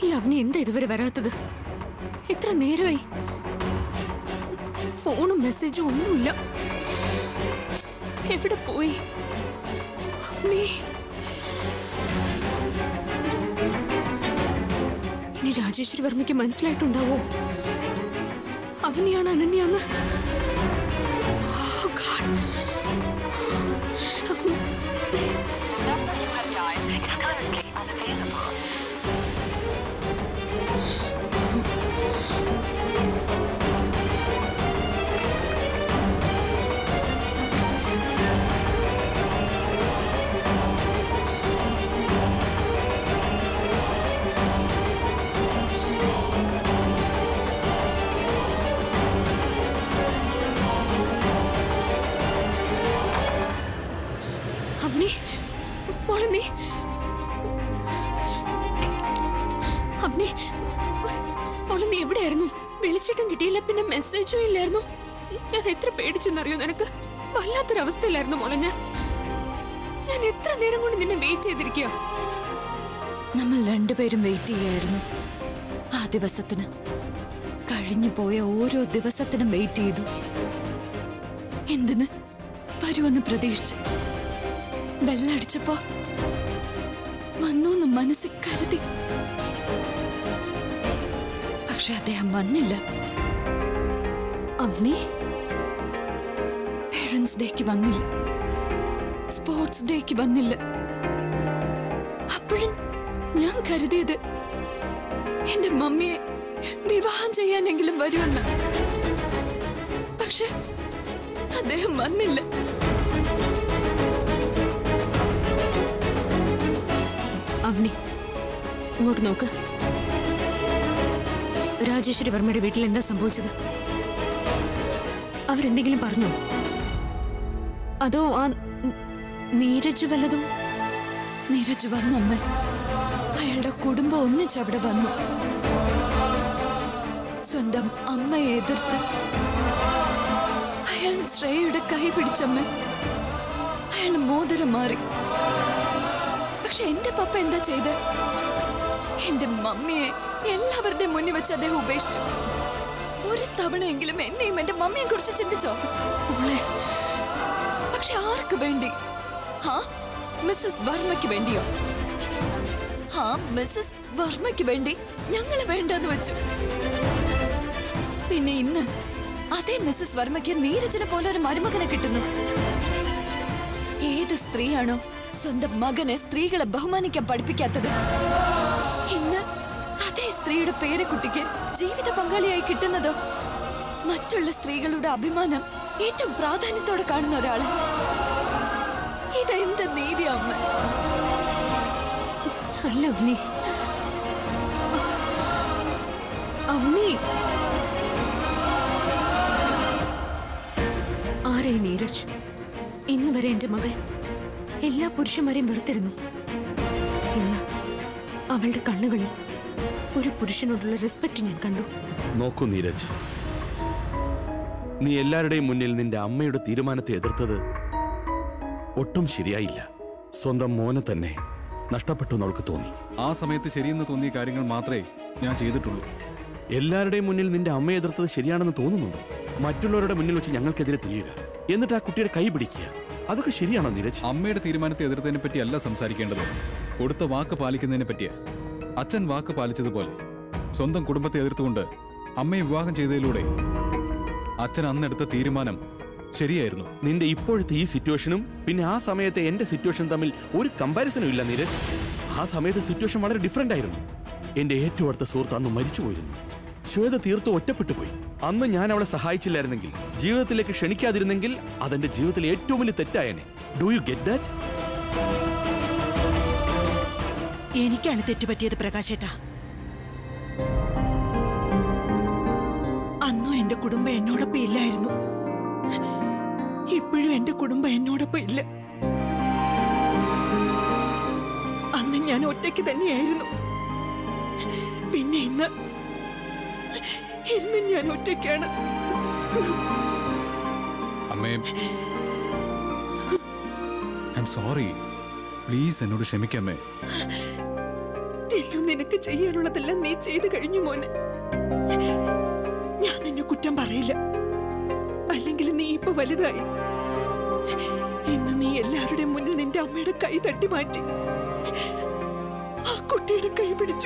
ഈ അവനി എന്താ ഇതുവരെ വരാത്തത് എത്ര നേരമായി ഫോണും മെസ്സേജും ഒന്നുമില്ല എവിടെ പോയി അവനി ഇനി രാജേശ്വരി വർമ്മയ്ക്ക് മനസ്സിലായിട്ടുണ്ടാവോ അവനിയാണ് അനന്യാന്ന് Oh, God. അവനി number you have dialed is currently unavailable. അവനി മോളെ നീ അവനി മോളെ നീ എവിടെയായിരുന്നു വിളിച്ചിട്ടും കിട്ടിയില്ല പിന്നെ മെസ്സേജും ഇല്ലായിരുന്നു ഞാൻ എത്ര പേടിച്ചെന്നറിയോ നിനക്ക് വല്ലാത്തൊരവസ്ഥയിലായിരുന്നു മോളെ ഞാൻ ഞാൻ എത്ര നേരം കൊണ്ട് നിന്നെ വെയിറ്റ് ചെയ്തിരിക്കുക നമ്മൾ രണ്ടുപേരും വെയിറ്റ് ചെയ്യായിരുന്നു ആ ദിവസത്തിന് കഴിഞ്ഞു പോയ ഓരോ ദിവസത്തിനും വെയിറ്റ് ചെയ്തു എന്തിന് വരുമെന്ന് പ്രതീക്ഷിച്ച് ബെല്ലടിച്ചപ്പോ വന്നൂന്ന് മനസ്സിൽ കരുതി പക്ഷെ അദ്ദേഹം വന്നില്ല അവനി പേരൻസ് ഡേക്ക് വന്നില്ല സ്പോർട്സ് ഡേക്ക് വന്നില്ല അപ്പോഴും ഞാൻ കരുതിയത് എന്റെ മമ്മിയെ വിവാഹം ചെയ്യാനെങ്കിലും വരുമെന്ന് പക്ഷെ അദ്ദേഹം വന്നില്ല അവനി ഇങ്ങോട്ട് നോക്ക് രാജേശ്വരി വർമ്മയുടെ വീട്ടിൽ എന്താ സംഭവിച്ചത് അവരെന്തെങ്കിലും പറഞ്ഞോ അതോ ആ ന- നീരജ് വല്ലതും നീരജ് വന്നു അമ്മ അയാളുടെ കുടുംബം ഒന്നിച്ച് അവിടെ വന്നു സ്വന്തം അമ്മയെ എതിർത്ത് അയാൾ ശ്രേയയുടെ കൈ പിടിച്ചമ്മ അയാൾ മോതിരം മാറി പക്ഷെ എന്റെ പപ്പ എന്താ ചെയ്ത് എന്റെ മമ്മിയെ എല്ലാവരുടെ മുന്നിൽ വെച്ച് അദ്ദേഹം ഉപേക്ഷിച്ചു ഒരു തവണയെങ്കിലും എന്നെയും എന്റെ മമ്മിയെ കുറിച്ച് ചിന്തിച്ചോ മോളെ പക്ഷെ ആർക്ക് വേണ്ടി ഹാ മിസ്സസ് വർമ്മയ്ക്ക് വേണ്ടിയോ ഹാ മിസ്സസ് വർമ്മയ്ക്ക് വേണ്ടി ഞങ്ങള് വേണ്ടെന്ന് വെച്ചു പിന്നെ ഇന്ന് അതേ മിസ്സസ് വർമ്മയ്ക്ക് നീരജനെ പോലെ ഒരു മരുമകനെ കിട്ടുന്നു ഏത് സ്ത്രീയാണോ സ്വന്തം മകനെ സ്ത്രീകളെ ബഹുമാനിക്കാൻ പഠിപ്പിക്കാത്തത് ഇന്ന് അതേ സ്ത്രീയുടെ പേരക്കുട്ടിക്ക് ജീവിത പങ്കാളിയായി കിട്ടുന്നതോ മറ്റുള്ള സ്ത്രീകളുടെ അഭിമാനം ഏറ്റവും പ്രാധാന്യത്തോടെ കാണുന്ന ഒരാള് ഇതെന്ത് നീതി അമ്മ അല്ല അവനി അവനി ആരായി നീരജ് ഇന്ന് വരെ എന്റെ മകൾ എല്ലാ പുരുഷന്മാരെയും വെറുത്തിരുന്നു ഇന്ന് അവളുടെ കണ്ണുകളിൽ ഒരു പുരുഷനോടുള്ള റെസ്പെക്ട് ഞാൻ കണ്ടു നോക്കൂ നീരജ് നീ എല്ലാവരുടെയും മുന്നിൽ നിന്റെ അമ്മയുടെ തീരുമാനത്തെ എതിർത്തത് ഒട്ടും ശരിയായില്ല സ്വന്തം മോനെ തന്നെ നഷ്ടപ്പെട്ടു എന്ന് അവൾക്ക് തോന്നി ആ സമയത്ത് ശരിയെന്ന് തോന്നിയ കാര്യങ്ങൾ മാത്രമേ ഞാൻ ചെയ്തിട്ടുള്ളൂ എല്ലാവരുടെയും മുന്നിൽ നിന്റെ അമ്മയെ എതിർത്തത് ശരിയാണെന്ന് തോന്നുന്നുണ്ടോ മറ്റുള്ളവരുടെ മുന്നിൽ വെച്ച് ഞങ്ങൾക്കെതിരെ തിരിയുക എന്നിട്ട് ആ കുട്ടിയുടെ കൈ പിടിക്കുക അതൊക്കെ ശരിയാണോ നീരജ് അമ്മയുടെ തീരുമാനത്തെ എതിർത്തതിനെ പറ്റി അല്ല സംസാരിക്കേണ്ടത് കൊടുത്ത വാക്ക് പാലിക്കുന്നതിനെ പറ്റിയാ അച്ഛൻ വാക്ക് പാലിച്ചതുപോലെ സ്വന്തം കുടുംബത്തെ എതിർത്തുകൊണ്ട് അമ്മയെ വിവാഹം ചെയ്തതിലൂടെ അച്ഛൻ അന്നെടുത്ത തീരുമാനം ശരിയായിരുന്നു നിന്റെ ഇപ്പോഴത്തെ ഈ സിറ്റുവേഷനും പിന്നെ ആ സമയത്തെ എന്റെ സിറ്റുവേഷൻ തമ്മിൽ ഒരു കമ്പാരിസണും ഇല്ല നീരജ് ആ സമയത്തെ സിറ്റുവേഷൻ വളരെ ഡിഫറെന്റ് ആയിരുന്നു എന്റെ ഏറ്റവും അടുത്ത സുഹൃത്ത് അന്ന് മരിച്ചുപോയിരുന്നു ശ്വേത തീർത്തും ഒറ്റപ്പെട്ടു പോയി അന്ന് ഞാൻ അവളെ സഹായിച്ചില്ലായിരുന്നെങ്കിൽ ജീവിതത്തിലേക്ക് ക്ഷണിക്കാതിരുന്നെങ്കിൽ അതെന്റെ ജീവിതത്തിലെ ഏറ്റവും വലിയ തെറ്റായനെ ഡു യു ഗെറ്റ് ദാറ്റ് എനിക്കാണ് തെറ്റുപറ്റിയത് പ്രകാശേട്ടാ അന്നും എന്റെ കുടുംബം എന്നോടൊപ്പം ഇല്ലായിരുന്നു ഇപ്പോഴും എന്റെ കുടുംബം എന്നോടൊപ്പം ഇല്ല അന്ന് ഞാൻ ഒറ്റയ്ക്ക് തന്നെയായിരുന്നു പിന്നെ ഇന്ന് ഇന്ന് ഞാൻ ഒറ്റയ്ക്കാണ് അമ്മേ ഐ എം സോറി പ്ലീസ് എന്നോട് ക്ഷമിക്കാമേ ടില്ലു നിനക്ക് ചെയ്യാനുള്ളതെല്ലാം നീ ചെയ്തു കഴിഞ്ഞു മോനെ ഞാൻ നിന്നെ കുറ്റം പറയില്ല അല്ലെങ്കിൽ നീ ഇപ്പൊ വലുതായി ഇന്ന് നീ എല്ലാവരുടെ മുന്നിൽ നിന്റെ അമ്മയുടെ കൈ തട്ടി മാറ്റി ആ കുട്ടിയുടെ കൈ പിടിച്ചു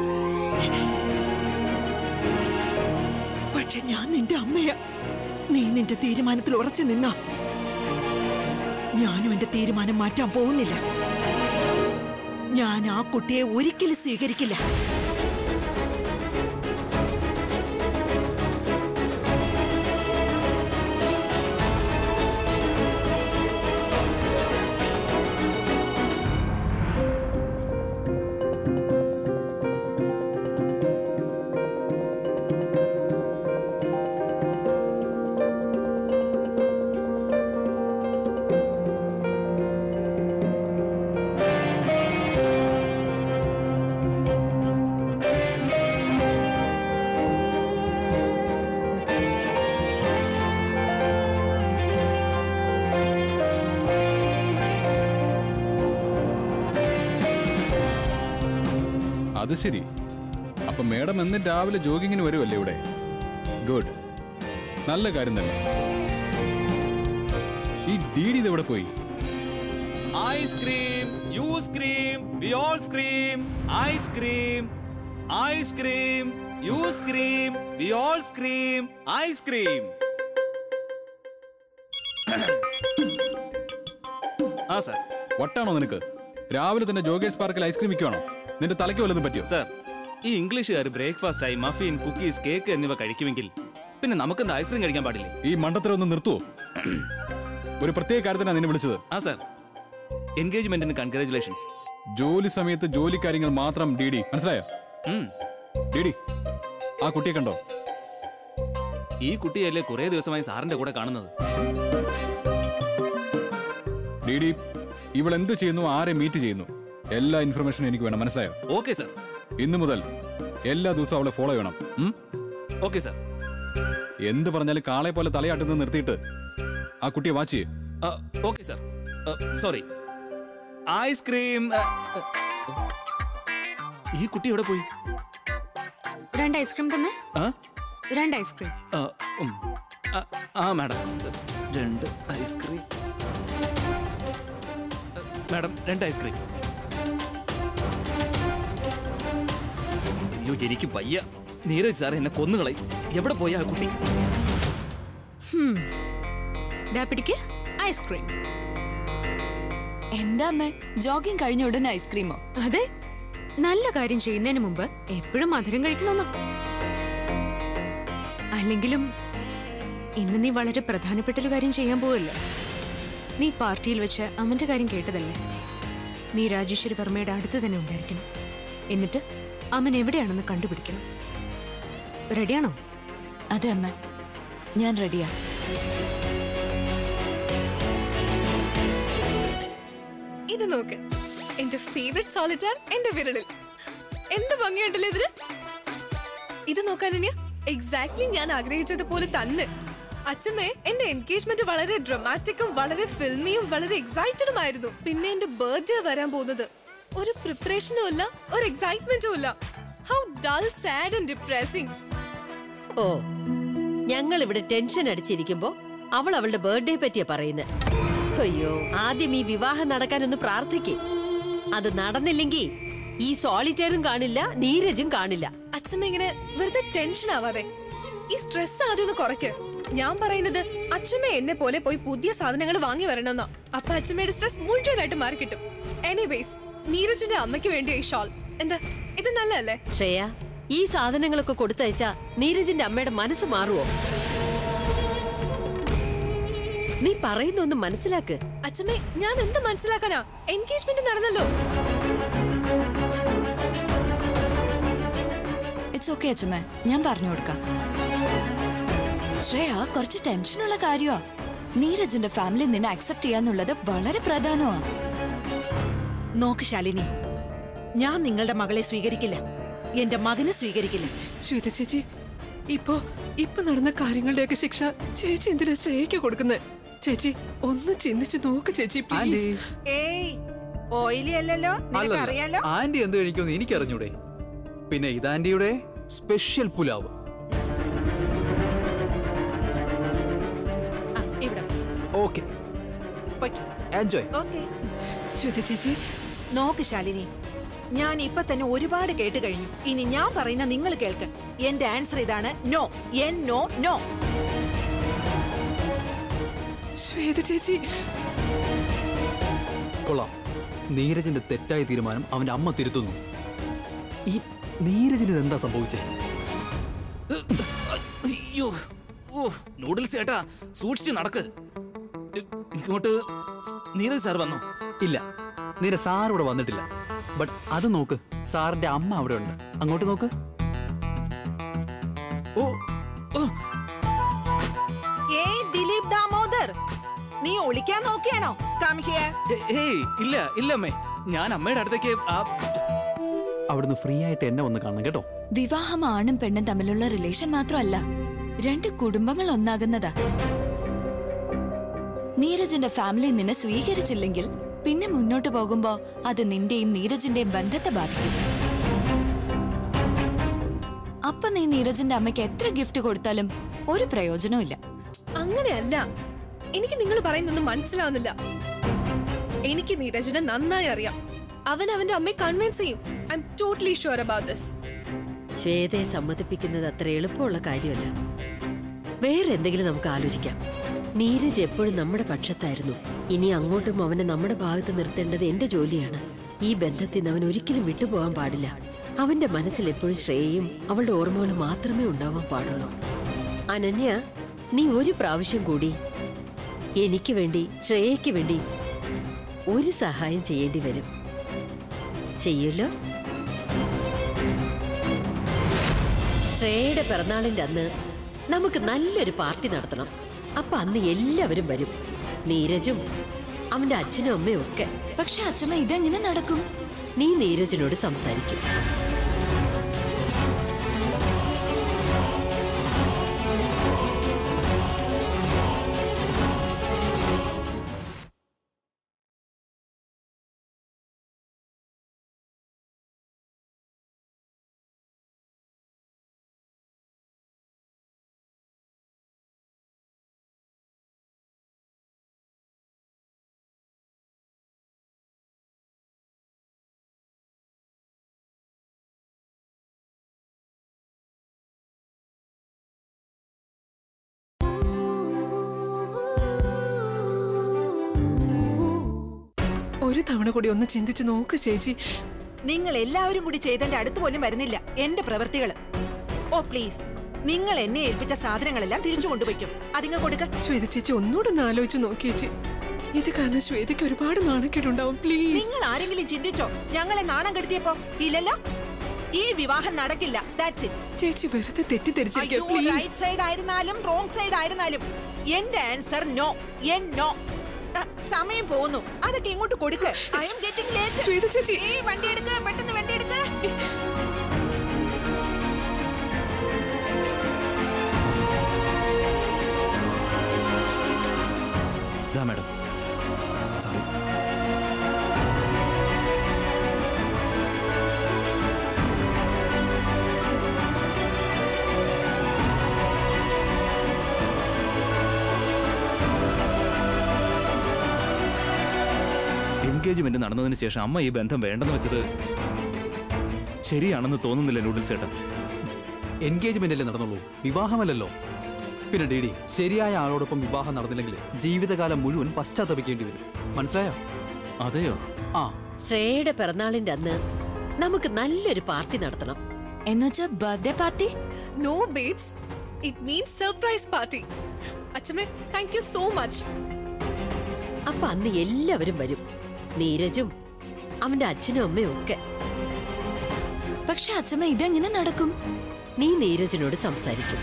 പക്ഷെ ഞാൻ നിന്റെ അമ്മയാ നീ നിന്റെ തീരുമാനത്തിൽ ഉറച്ചു നിന്നാ ഞാനും എന്റെ തീരുമാനം മാറ്റാൻ പോകുന്നില്ല ഞാൻ ആ കുട്ടിയെ ഒരിക്കലും സ്വീകരിക്കില്ല അത് ശരി അപ്പൊ മേഡം എന്നും രാവിലെ ജോഗിങ്ങിന് വരുമല്ലേ ഇവിടെ ഗുഡ് നല്ല കാര്യം തന്നെ ഈ ഡി ഡി ഇതെവിടെ പോയി ice cream you scream we all scream ice cream ice cream you scream we all scream ice cream ആ സർ വട്ടാണോ നിനക്ക് രാവിലെ തന്നെ ജോഗേഴ്സ് പാർക്കിൽ ഐസ്ക്രീം വിൽക്കുവാണോ നിന്റെ തലയ്ക്ക് വല്ലതും പറ്റിയോ സർ ഈ ഇംഗ്ലീഷുകാർ ബ്രേക്ക്ഫാസ്റ്റായി മഫിൻ കുക്കീസ് കേക്ക് എന്നിവ കഴിക്കുമെങ്കിൽ പിന്നെ നമുക്കെന്താ ഐസ്ക്രീം കഴിക്കാൻ പാടില്ലേ ഈ മണ്ടത്തരം ഒന്ന് നിർത്തുവോ ഒരു പ്രത്യേക കാര്യത്തിനാണ് നിന്നെ വിളിച്ചത് ആ സർ എൻഗേജ്മെന്റിന് കൺഗ്രാചുലേഷൻസ് ജോലി സമയത്ത് ജോലി കാര്യങ്ങൾ മാത്രം ഡി ഡി മനസ്സിലായോ ഡി ഡി ആ കുട്ടിയെ കണ്ടോ ഈ കുട്ടിയല്ലേ കുറെ ദിവസമായി സാറിന്റെ കൂടെ കാണുന്നത് ഡി ഡി ഇവൾ എന്ത് ചെയ്യുന്നു ആരെ മീറ്റ് ചെയ്യുന്നു എല്ലാ ഇൻഫർമേഷനും എനിക്ക് വേണം മനസ്സിലായോ ഓക്കെ സർ ഇന്നു മുതൽ എല്ലാ ദിവസവും അവളെ ഫോളോ ചെയ്യണം ഉം? ഓക്കെ സർ എന്ത് പറഞ്ഞാലും കാളെ പോലെ തലയാട്ടുന്നത് നിർത്തിയിട്ട് ആ കുട്ടിയെ വാച്ച് ചെയ്യേ ഓക്കെ സർ സോറി ഐസ്ക്രീം ഈ കുട്ടി എവിടെ പോയി രണ്ട് ഐസ്ക്രീം തന്നെ ആ? രണ്ട് ഐസ്ക്രീം ആ, ഉം. ആ, ആ മാഡം രണ്ട് ഐസ്ക്രീം മാഡം രണ്ട് ഐസ്ക്രീം അയ്യോ എനിക്ക് വയ്യ നീരജ് സാർ എന്നെ കൊന്നുകളയും എവിടെ പോയ ആ കുട്ടി ഡാ പിടിക്ക് ഐസ്ക്രീം എന്താ അമ്മേ ജോഗിങ് കഴിഞ്ഞ ഉടനെ ഐസ്ക്രീമോ അതെ നല്ല കാര്യം ചെയ്യുന്നതിന് മുമ്പ് എപ്പോഴും മധുരം കഴിക്കണമെന്നോ അല്ലെങ്കിലും ഇന്ന് നീ വളരെ പ്രധാനപ്പെട്ട ഒരു കാര്യം ചെയ്യാൻ പോവല്ലോ നീ പാർട്ടിയിൽ വെച്ച് അമ്മന്റെ കാര്യം കേട്ടതല്ലേ നീ രാജേശ്വരി വർമ്മയുടെ അടുത്ത് തന്നെ ഉണ്ടായിരിക്കണം എന്നിട്ട് അമ്മൻ എവിടെയാണെന്ന് കണ്ടുപിടിക്കണം റെഡിയാണോ അതെ അമ്മ ഞാൻ റെഡിയാ ഇത് നോക്ക് എന്റെ ഫേവറേറ്റ് സോളിറ്റാർ എന്റെ വിരലിൽ എന്ത് ഭംഗിയുണ്ടല്ലോ ഇതിന് ഇത് നോക്കാനിയ എക്സാക്ട്ലി ഞാൻ ആഗ്രഹിച്ചതുപോലെ തന്നെ അച്ഛമ്മേ എന്റെ എൻഗേജ്മെന്റ് വളരെ ഡ്രമാറ്റിക്കും വളരെ ഫിൽമിയും വളരെ എക്സൈറ്റഡും ആയിരുന്നു പിന്നെ എന്റെ ബർത്ത്ഡേ വരാൻ പോകുന്നത് ഒരു പ്രിപ്പറേഷനും ഇല്ല ഒരു എക്സൈറ്റ്മെന്റും ഇല്ല how dull sad and depressing oh ഞങ്ങൾ ഇവിടെ ടെൻഷൻ അടിച്ചിരിക്കുമ്പോ അവൾ അവളുടെ ബർത്ത്ഡേ പറ്റിയാ പറയുന്നത് അയ്യോ ആദ്യം ഈ വിവാഹം നടക്കാനൊന്ന് പ്രാർത്ഥിക്കേ അത് നടന്നില്ലെങ്കിൽ ഈ സോളിറ്റയറും കാണില്ല നീരജും കാണില്ല അച്ഛമ്മ ഇങ്ങനെ വെറുതെ ടെൻഷൻ ആവാതെ ഈ സ്ട്രെസ് ആദ്യം ഒന്ന് കുറയ്ക്ക് ഞാൻ പറയുന്നത് അച്ഛമ്മ എന്നെ പോലെ പോയി പുതിയ സാധനങ്ങൾ വാങ്ങി വരണമെന്നാ അപ്പൊ അച്ഛമ്മയുടെ സ്ട്രെസ് മുഴുവനായിട്ട് മാറി കിട്ടും എനിവേസ് നീരജിന്റെ അമ്മയ്ക്ക് വേണ്ടിയ ഈ ഷോൾ എന്താ ഇത് നല്ലതല്ലേ ശ്രേയ ഈ സാധനങ്ങളൊക്കെ കൊടുത്തയച്ചാ നീരജിന്റെ അമ്മയുടെ മനസ്സ് മാറുവോ നീ പറയുന്നൊന്ന് മനസ്സിലാക്ക് അച്ഛമ്മേ ഞാൻ എന്ത് മനസ്സിലാക്കാനാ എൻഗേജ്മെന്റ് നടന്നല്ലോ ഇറ്റ്സ് ഓക്കെ അച്ഛമ്മ ഞാൻ പറഞ്ഞു കൊടുക്കാം ശ്രേയ കുറച്ച് ടെൻഷനുള്ള കാര്യമാ നീരജിന്റെ ഫാമിലി നിന്നെ അക്സെപ്റ്റ് ചെയ്യാന്നുള്ളത് വളരെ പ്രധാനമാ നോക്ക് ശാലിനി ഞാൻ നിങ്ങളുടെ മകളെ സ്വീകരിക്കില്ല എന്റെ മകനെ സ്വീകരിക്കില്ല ശ്വേത ചേച്ചി ഇപ്പോ ഇപ്പൊ നടന്ന കാര്യങ്ങളുടെയൊക്കെ ശിക്ഷ ചേച്ചി എന്തിനാ ശ്രേയക്ക് കൊടുക്കുന്നത് ചേച്ചി ഒന്ന് ചിന്തിച്ച് നോക്ക് ചേച്ചി പ്ലീസ് ഏയ് ഓയിലി അല്ലല്ലോ നിനക്ക് അറിയാലോ ആന്റി എന്ത് കഴിക്കുമെന്ന് എനിക്കറിഞ്ഞൂടെ പിന്നെ ഇതാന്റിയുടെ സ്പെഷ്യൽ പുലാവ് ആ, ഇവിടെ ഓക്കെ എൻജോയ് ഓക്കെ ശ്വേത ചേച്ചി നോക്ക് ശാലിനി ഞാൻ ഇപ്പൊ തന്നെ ഒരുപാട് കേട്ട് കഴിഞ്ഞു ഇനി ഞാൻ പറയുന്ന നിങ്ങൾ കേൾക്ക് എന്റെ ആൻസർ ഇതാണ് നോ എൻ നോ നോ ശ്വേത ചേച്ചി കൊള്ളാം നീരജിന്റെ തെറ്റായ തീരുമാനം അവന്റെ അമ്മ തിരുത്തുന്നു ഈ നീരജിന് എന്താ സംഭവിച്ചേ അയ്യോ ഓ നൂഡിൽസ് ചേട്ടാ സൂക്ഷിച്ച് നടക്ക് ഇ- ഇങ്ങോട്ട് നീരജ് സാർ വന്നോ ഇല്ല നീര സാർ ഇവിടെ വന്നിട്ടില്ല ബട്ട് അത് നോക്ക് സാറിന്റെ അമ്മ അവിടെ ഉണ്ട് അങ്ങോട്ട് നോക്ക് ഓ ഓ ഏയ് ദിലീപ് ദാമോദർ നീ ഒളിക്കാൻ നോക്കിയാണോ കം ഹിയർ ഏ- ഏയ് ഇല്ല ഇല്ല അമ്മേ ഞാൻ അമ്മയുടെ അടുത്തേക്ക് ആ അവിടുന്ന് ഫ്രീ ആയിട്ട് എന്നെ വന്ന് കാണണം കേട്ടോ വിവാഹം ആണും പെണ്ണും തമ്മിലുള്ള റിലേഷൻ മാത്രമല്ല രണ്ട് കുടുംബങ്ങൾ ഒന്നാകുന്നതാ നീരജിന്റെ ഫാമിലി നിന്നെ സ്വീകരിച്ചില്ലെങ്കിൽ പിന്നെ മുന്നോട്ട് പോകുമ്പോ അത് നിന്റെയും നീരജിന്റെയും ബന്ധത്തെ ബാധിക്കും അപ്പൊ നീ നീരജിന്റെ അമ്മയ്ക്ക് എത്ര ഗിഫ്റ്റ് കൊടുത്താലും ഒരു പ്രയോജനവും ഇല്ല അങ്ങനെയല്ല എനിക്ക് നിങ്ങൾ പറയുന്നൊന്നും മനസ്സിലാവുന്നില്ല എനിക്ക് നീരജിനെ നന്നായി അറിയാം അവൻ അവന്റെ അമ്മയെ കൺവിൻസ് ചെയ്യും I'm totally sure about this ശ്വേതയെ സമ്മതിപ്പിക്കുന്നത് അത്ര എളുപ്പമുള്ള കാര്യമല്ല വേറെ എന്തെങ്കിലും നമുക്ക് ആലോചിക്കാം നീരജ് എപ്പോഴും നമ്മുടെ പക്ഷത്തായിരുന്നു ഇനി അങ്ങോട്ടും അവനെ നമ്മുടെ ഭാഗത്ത് നിർത്തേണ്ടത് എന്റെ ജോലിയാണ് ഈ ബന്ധത്തിൽ നിന്ന് അവൻ ഒരിക്കലും വിട്ടുപോകാൻ പാടില്ല അവന്റെ മനസ്സിൽ എപ്പോഴും ശ്രേയയും അവളുടെ ഓർമ്മകളും മാത്രമേ ഉണ്ടാവാൻ പാടുള്ളൂ അനന്യ നീ ഒരു പ്രാവശ്യം കൂടി എനിക്ക് വേണ്ടി ശ്രേയയ്ക്ക് വേണ്ടി ഒരു സഹായം ചെയ്യേണ്ടി വരും ചെയ്യല്ലോ ശ്രേയയുടെ പിറന്നാളിന്റെ അന്ന് നമുക്ക് നല്ലൊരു പാർട്ടി നടത്തണം അപ്പൊ അന്ന് എല്ലാവരും വരും നീരജും അവന്റെ അച്ഛനും അമ്മയും ഒക്കെ പക്ഷെ അച്ഛമ്മ ഇതെങ്ങനെ നടക്കും നീ നീരജിനോട് സംസാരിക്കും ഒരു തവണ കൂടി ഒന്ന് ചിന്തിച്ചു നോക്ക് ചേച്ചി നിങ്ങൾ എല്ലാവരും കൂടി ചെയ്തതിന്റെ അടുത്ത് പോലും വരുന്നില്ല എന്റെ പ്രവൃത്തികൾ ഓ പ്ലീസ് നിങ്ങൾ എന്നെ ഏൽപ്പിച്ച സാധനങ്ങളെല്ലാം തിരിച്ചു കൊണ്ടുപോയിക്കും അതിങ്ങ് കൊടുക്ക ശ്വേത ചേച്ചി ഒന്നുകൂടെ ഒന്ന് ആലോചിച്ച് നോക്കി ചേച്ചി ഇത് കാരണം ശ്വേതയ്ക്ക് ഒരുപാട് നാണക്കേടുണ്ടാവും പ്ലീസ് നിങ്ങൾ ആരെങ്കിലും ചിന്തിച്ചോ ഞങ്ങളെ നാണം കെടുത്തിയപ്പോ ഇല്ലല്ലോ ഈ വിവാഹം നടക്കില്ല ദാറ്റ്സ് ഇറ്റ് ചേച്ചി വെറുതെ തെറ്റിദ്ധരിച്ചിരിക്കുക പ്ലീസ് റൈറ്റ് സൈഡ് ആയിരുന്നാലും റോങ് സൈഡ് ആയിരുന്നാലും എന്റെ ആൻസർ നോ എൻ നോ സമയം പോകുന്നു അതൊക്കെ ഇങ്ങോട്ട് കൊടുക്ക് I'm getting late Shwetha ചേച്ചി വണ്ടി എടുക്ക് പെട്ടെന്ന് വണ്ടി എടുക്ക് ഇതാ മാഡം സോറി എൻഗേജ്മെന്റ് നടന്നതിന് ശേഷം അമ്മ ഈ ബന്ധം വേണ്ടെന്ന് വെച്ചത് ശരിയാണെന്ന് തോന്നുന്നില്ല നൂഡിൽസ് ചേട്ടാ എൻഗേജ്മെന്റ് അല്ലേ നടന്നുള്ളൂ വിവാഹമല്ലല്ലോ പിന്നെ ഡി ഡി ശരിയായ ആളോടൊപ്പം വിവാഹം നടന്നില്ലെങ്കിൽ ജീവിതകാലം മുഴുവൻ പശ്ചാത്തപിക്കേണ്ടി വരും മനസ്സിലായോ അതെയോ ആ ശ്രേയയുടെ പിറന്നാളിന്റെ അന്ന് നമുക്ക് നല്ലൊരു പാർട്ടി നടത്തണം എന്നുവെച്ചാ birthday party no babes it means surprise party അച്ഛമ്മേ താങ്ക് യു സോ മച്ച് അപ്പൊ അന്ന് എല്ലാവരും വരും നീരജും അവന്റെ അച്ഛനും അമ്മയും ഒക്കെ പക്ഷെ അച്ഛമ്മ ഇതെങ്ങനെ നടക്കും നീ നീരജിനോട് സംസാരിക്കും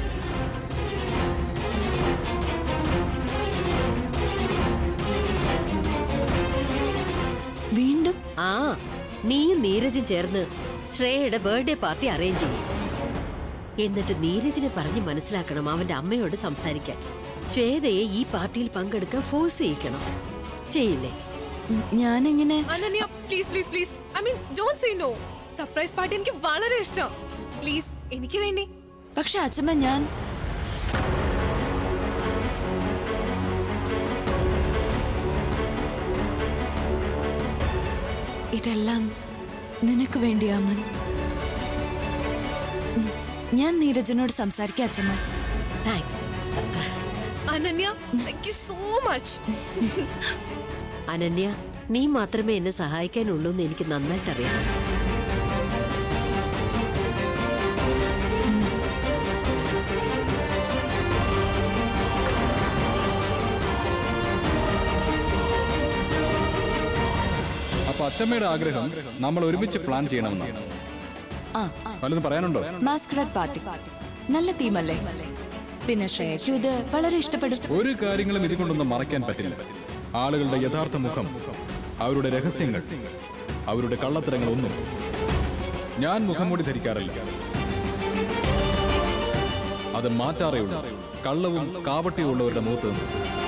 വീണ്ടും ആ നീയും നീരജും ചേർന്ന് ശ്രേയയുടെ ബർത്ത്ഡേ പാർട്ടി അറേഞ്ച് ചെയ്യും എന്നിട്ട് നീരജിനെ പറഞ്ഞ് മനസ്സിലാക്കണം അവന്റെ അമ്മയോട് സംസാരിക്കാൻ ശ്വേതയെ ഈ പാർട്ടിയിൽ പങ്കെടുക്കാൻ ഫോഴ്സ് ചെയ്യിക്കണം ചെയ്യില്ലേ ഞാനെങ്ങനെ Ananya please please please I mean don't say no surprise party എനിക്ക് വളരെ ഇഷ്ടം പ്ലീസ് എനിക്ക് വേണ്ടി പക്ഷെ അച്ഛമ്മ ഞാൻ ഇതെല്ലാം നിനക്ക് വേണ്ടിയാ അമ്മൻ ഉം, ഞാൻ നീരജനോട് സംസാരിക്കാം അച്ഛമ്മ thanks Ananya thank you so much Ananya നീ മാത്രമേ എന്നെ സഹായിക്കാനുള്ളൂ എന്ന് എനിക്ക് നന്നായിട്ടറിയാം അപ്പൊ അച്ഛമ്മയുടെ ആഗ്രഹം നമ്മൾ ഒരുമിച്ച് പ്ലാൻ ചെയ്യണമെന്നാണ് ആ വല്ലതും പറയാനുണ്ടോ മാസ്കറഡ് പാർട്ടി നല്ല തീമല്ലേ പിന്നെ ശ്രേയയ്ക്കും ഇത് വളരെ ഇഷ്ടപ്പെടും ഒരു കാര്യങ്ങളും ഇതുകൊണ്ടൊന്നും മറയ്ക്കാൻ പറ്റില്ല ആളുകളുടെ യഥാർത്ഥ മുഖം അവരുടെ രഹസ്യങ്ങൾ അവരുടെ കള്ളത്തരങ്ങളൊന്നും ഞാൻ മുഖംമൂടി ധരിക്കാറില്ല അത് മാറ്റാറേ ഉള്ളൂ കള്ളവും കാപട്യവും ഉള്ളവരുടെ മുഖത്ത് നിന്ന്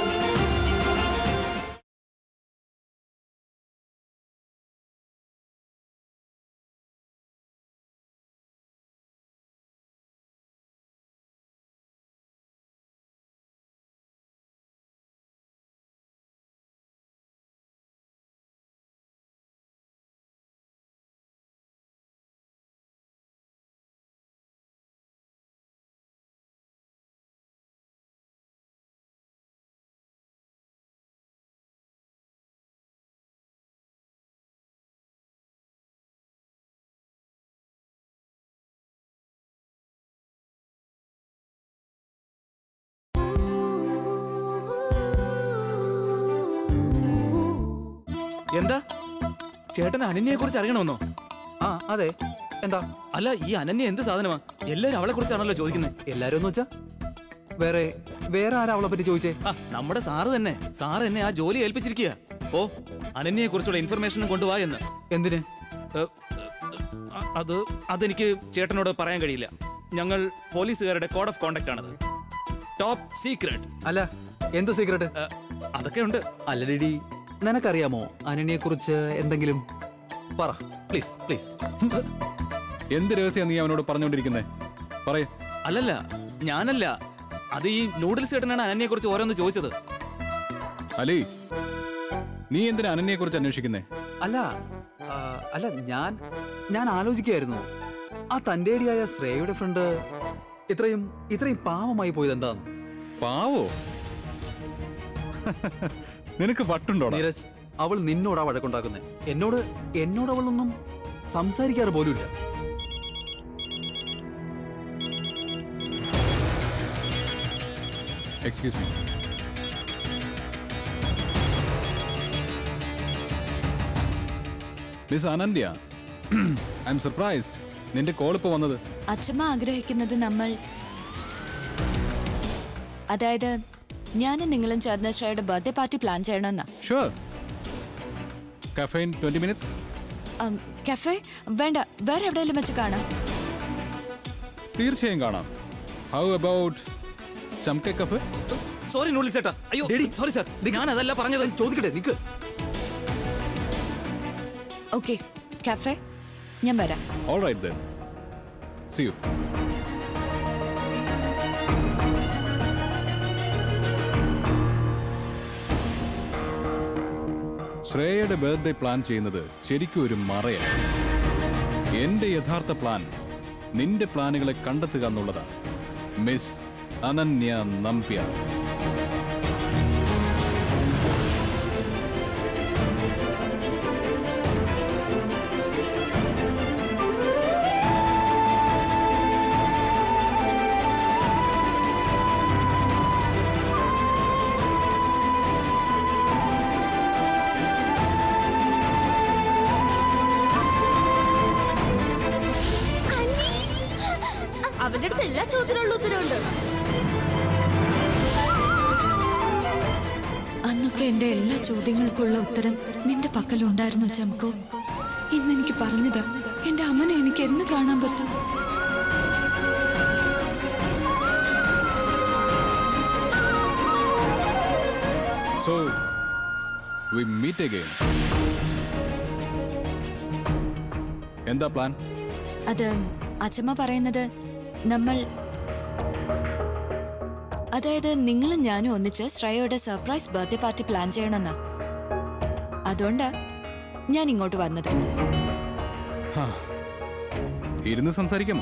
എന്താ ചേട്ടൻ അനന്യയെ കുറിച്ച് അറിയണമെന്നോ ആ അതെ എന്താ അല്ല ഈ അനന്യ എന്ത് സാധനമാ എല്ലാരും അവളെ കുറിച്ചാണല്ലോ ചോദിക്കുന്നത് എല്ലാരും എന്ന് വെച്ചാ വേറെ വേറെ ആരാ അവളെ പറ്റി ചോദിച്ചേ ആ നമ്മുടെ സാറ് തന്നെ സാറ് എന്നെ ആ ജോലി ഏൽപ്പിച്ചിരിക്കുക ഓ അനന്യയെ കുറിച്ചുള്ള ഇൻഫർമേഷനും കൊണ്ടുപോവാ എന്ന് എന്തിന് ഏ, ആ, അത് അതെനിക്ക് ചേട്ടനോട് പറയാൻ കഴിയില്ല ഞങ്ങൾ പോലീസുകാരുടെ കോഡ് ഓഫ് കോണ്ടാക്ട് ആണത് ടോപ്പ് സീക്രട്ട് അല്ല എന്ത് സീക്രട്ട് അതൊക്കെ ഉണ്ട് അല്ല ഡിഡി നിനക്കറിയാമോ അനന്യെ കുറിച്ച് എന്തെങ്കിലും പറ പ്ലീസ് പ്ലീസ് എന്ത് രഹസ്യം നീ അവനോട് പറഞ്ഞുകൊണ്ടിരിക്കുന്നേ പറയ അല്ലല്ല ഞാനല്ല അത് ഈ നൂഡിൽസ് ചേട്ടനാണ് അനന്യയെ കുറിച്ച് ഓരോന്ന് ചോദിച്ചത് അലി നീ എന്തിനാ അനന്യയെ കുറിച്ച് അന്വേഷിക്കുന്നേ അല്ല ആ, അല്ല ഞാൻ ഞാൻ ആലോചിക്കുകയായിരുന്നു ആ തൻ്റെടിയായ ശ്രേയയുടെ ഫ്രണ്ട് ഇത്രയും ഇത്രയും പാവമായി പോയത് എന്താന്ന് പാവോ നിനക്ക് വട്ടുണ്ടോ നീരജ് അവൾ നിന്നോടാ വഴക്കുണ്ടാക്കുന്നത് എന്നോട് എന്നോട് അവളൊന്നും സംസാരിക്കാറ് പോലുമില്ല excuse me miss Ananya I am surprised നിന്റെ കോൾ ഇപ്പൊ വന്നത് അച്ഛമ്മ ആഗ്രഹിക്കുന്നത് നമ്മൾ അതായത് ഞാനും നിങ്ങളും ചേർന്ന് ശ്രേയയുടെ ബർത്ത്ഡേ പാർട്ടി പ്ലാൻ ചെയ്യണമെന്നാ sure caffeine twenty minutes um, cafe വേണ്ട വേറെ എവിടെയെങ്കിലും വെച്ച് കാണാം തീർച്ചയായും കാണാം ഹൗ അബൌട്ട് ചംകെ കഫ് സോറി നൂഡിൽസ് ചേട്ടാ അയ്യോ സോറി സാർ ഞാൻ അതല്ല പറഞ്ഞത് ചോദിക്കട്ടെ നിക്ക് ഓക്കെ കഫേ ഞാൻ വരാം all right then see you ശ്രേയയുടെ ബർത്ത്ഡേ പ്ലാൻ ചെയ്യുന്നത് ശരിക്കും ഒരു മറയാണ് എന്റെ യഥാർത്ഥ പ്ലാൻ നിന്റെ പ്ലാനുകളെ കണ്ടെത്തുക എന്നുള്ളതാണ് മിസ് അനന്യ നമ്പ്യാർ അവന്റെ അടുത്ത് എല്ലാ ചോദ്യത്തിനുള്ള ഉത്തരവുണ്ട് അന്നൊക്കെ എന്റെ എല്ലാ ചോദ്യങ്ങൾക്കുള്ള ഉത്തരം നിന്റെ പക്കലുണ്ടായിരുന്നു ചംകോ ഇന്ന് എനിക്ക് പറഞ്ഞതാ എന്റെ അമ്മനെ എനിക്ക് എന്ന് കാണാൻ പറ്റും സോ വി മീറ്റ് അഗൈൻ എന്താ പ്ലാൻ അത് അച്ഛമ്മ പറയുന്നത് നമ്മൾ അതായത് നിങ്ങളും ഞാനും ഒന്നിച്ച് ശ്രേയയുടെ സർപ്രൈസ് ബർത്ത്ഡേ പാർട്ടി പ്ലാൻ ചെയ്യണമെന്നാ അതുകൊണ്ടാ ഞാൻ ഇങ്ങോട്ട് വന്നത് ഹാ. ഇരുന്ന് സംസാരിക്കാമോ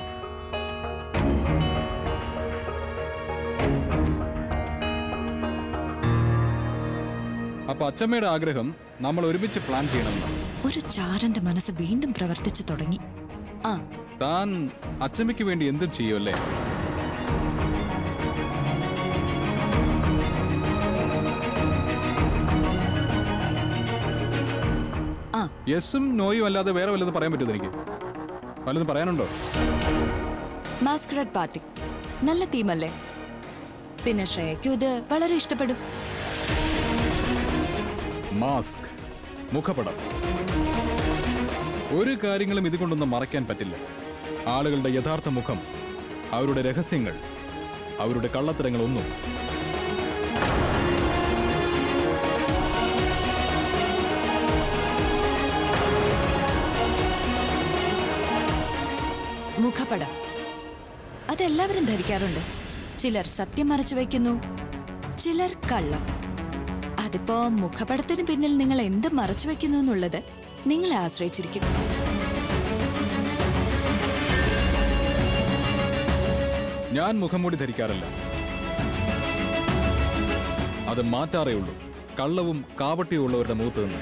അപ്പൊ അച്ചമ്മയുടെ ആഗ്രഹം നമ്മൾ ഒരുമിച്ച് പ്ലാൻ ചെയ്യണമെന്നാണ് ഒരു ചാരന്റെ മനസ്സ് വീണ്ടും പ്രവർത്തിച്ചു തുടങ്ങി ആ താൻ അച്ചമ്മയ്ക്ക് വേണ്ടി എന്തും ചെയ്യുമല്ലേ ആ യെസും നോയും അല്ലാതെ വേറെ വല്ലതും പറയാൻ പറ്റുമോ എനിക്ക് വല്ലതും പറയാനുണ്ടോ മാസ്കറഡ് പാർട്ടി നല്ല തീമല്ലേ പിന്നെ ശ്രേയയ്ക്കും ഇത് വളരെ ഇഷ്ടപ്പെടും മാസ്ക് മുഖപടം ഒരു കാര്യങ്ങളും ഇതുകൊണ്ടൊന്നും മറയ്ക്കാൻ പറ്റില്ല ആളുകളുടെ യഥാർത്ഥ മുഖം അവരുടെ രഹസ്യങ്ങൾ അവരുടെ കള്ളത്തരങ്ങളൊന്നും മുഖപടം അതെല്ലാവരും ധരിക്കാറുണ്ട് ചിലർ സത്യം മറച്ചു വയ്ക്കുന്നു ചിലർ കള്ളം അതിപ്പോ മുഖപടത്തിന് പിന്നിൽ നിങ്ങൾ എന്ത് മറച്ചു വെക്കുന്നു എന്നുള്ളത് നിങ്ങളെ ആശ്രയിച്ചിരിക്കും ഞാൻ മുഖംമൂടി ധരിക്കാറില്ല അത് മാറ്റാറേ ഉള്ളൂ കള്ളവും കാപട്യവും ഉള്ളവരുടെ മുഖത്ത് നിന്ന്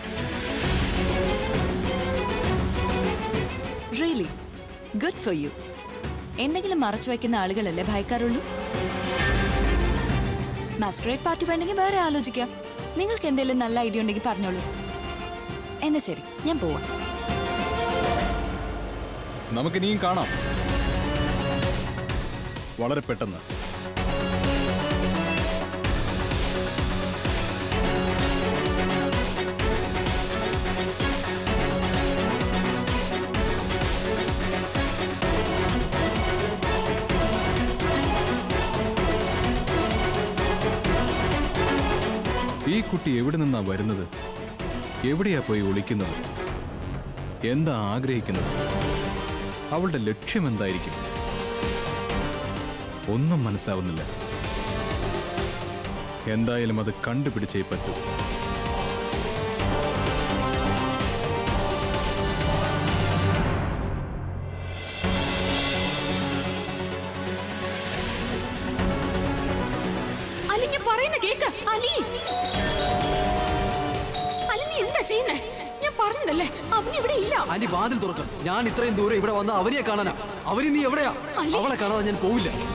റിയലി ഗുഡ് ഫോർ യു എന്തെങ്കിലും മറച്ചു വയ്ക്കുന്ന ആളുകളല്ലേ ഭയക്കാറുള്ളൂ മാസ്കറേറ്റ് പാർട്ടി വേണമെങ്കിൽ വേറെ ആലോചിക്കാം നിങ്ങൾക്ക് എന്തെങ്കിലും നല്ല ഐഡിയ ഉണ്ടെങ്കിൽ പറഞ്ഞോളൂ എന്നാ ശരി ഞാൻ പോവാം നമുക്കിനിയും കാണാം വളരെ പെട്ടെന്ന് ഈ കുട്ടി എവിടെ നിന്നാ വരുന്നത് എവിടെയാ പോയി ഒളിക്കുന്നത് എന്താ ആഗ്രഹിക്കുന്നത് അവളുടെ ലക്ഷ്യം എന്തായിരിക്കും ഒന്നും മനസ്സിലാവുന്നില്ല എന്തായാലും അത് കണ്ടുപിടിച്ചേ പറ്റൂ അലി ഞാൻ പറയുന്ന കേക്ക് അലി അലി നീ എന്താ ചെയ്യുന്നേ ഞാൻ പറഞ്ഞതല്ലേ അവൻ ഇവിടെ ഇല്ല ആന്റി വാതിൽ തുറക്ക ഞാൻ ഇത്രയും ദൂരം ഇവിടെ വന്ന അവനെ കാണാനാ അവന് നീ എവിടെയാ അലി. അവളെ കാണാതെ ഞാൻ പോവില്ല